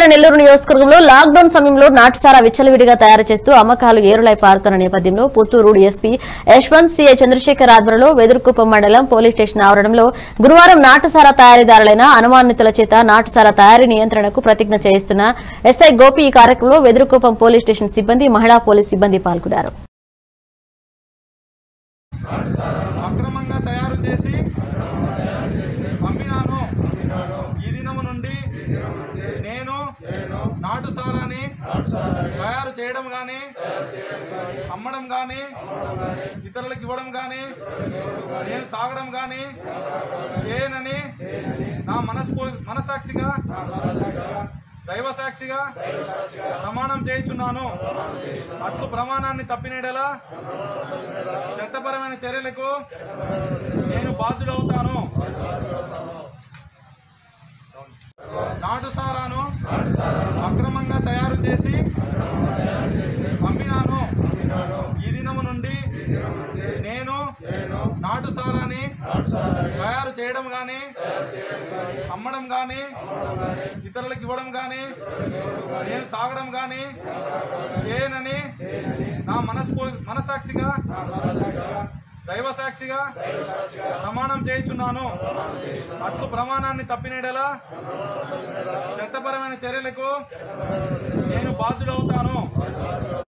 నెల్లూరు నియోజకవర్గంలో లాక్డౌన్ సమయంలో నాటుసారా విచ్చలవిడిగా తయారు చేస్తూ అమ్మకాలు ఏరులై పారుతున్న నేపథ్యంలో పుత్తూరు డీఎస్పీ యశ్వంత్ సీఐ చంద్రశేఖర్ ఆధ్వర్యంలో వెదురుకుప్పం మండలం పోలీస్ స్టేషన్ ఆవరణంలో గురువారం నాటుసారా తయారీదారులైన అనుమానితుల చేత నాటుసారా తయారీ నియంత్రణకు ప్రతిజ్ఞ చేయిస్తున్న ఎస్ఐ గోపి ఈ కార్యక్రమంలో వెదురుకుప్పం పోలీస్ స్టేషన్ సిబ్బంది మహిళా పోలీస్ సిబ్బంది పాల్గొన్నారు అక్రమంగా తయారు చేసి అమ్మినాను ఈ దినము నుండి నేను నాటు సారాన్ని తయారు చేయడం కానీ అమ్మడం కానీ ఇతరులకు ఇవ్వడం కానీ నేను తాగడం కానీ చేయనని నా మనస్ఫూ మనసాక్షిగా దైవ సాక్షిగా ప్రమాణం చేయుచున్నాను అట్లు ప్రమాణాన్ని తప్పినేడలా చట్టపరమైన చర్యలకు నేను బాధ్యుడవుతాను నాటు సారాను అక్రమంగా తయారు చేసి అమ్మినాను ఈ దినము నుండి నేను నాటు సారాన్ని తయారు చేయడం కానీ అమ్మడం కానీ ఇతరులకు ఇవ్వడం కానీ నేను తాగడం కానీ చేయనని నా మనస్ఫూ మనసాక్షిగా దైవ సాక్షిగా ప్రమాణం చేయుచున్నాను అట్లు ప్రమాణాన్ని తప్పినేడలా చట్టపరమైన చర్యలకు నేను బాధ్యుడవుతాను